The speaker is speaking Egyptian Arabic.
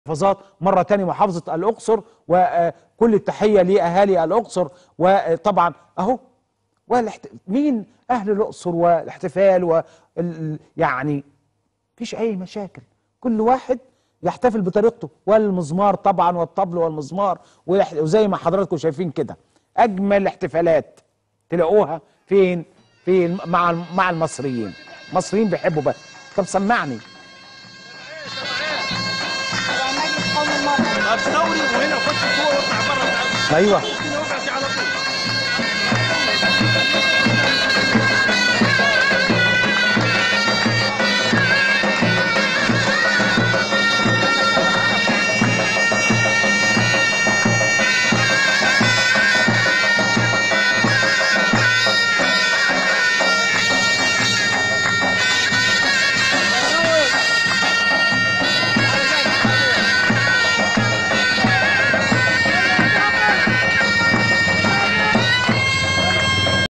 المحافظات مرة تاني محافظة الأقصر وكل التحية لأهالي الأقصر وطبعا أهو والاحت... مين أهل الأقصر والاحتفال و ال- يعني مفيش أي مشاكل كل واحد يحتفل بطريقته والمزمار طبعا والطبل والمزمار ويح- وزي ما حضراتكم شايفين كده أجمل احتفالات تلاقوها فين فين مع مع المصريين المصريين بيحبوا بقى طب سمعني طب ثوري وهنا خش جوه واطلع بره ايوه ممكن يوقع على طول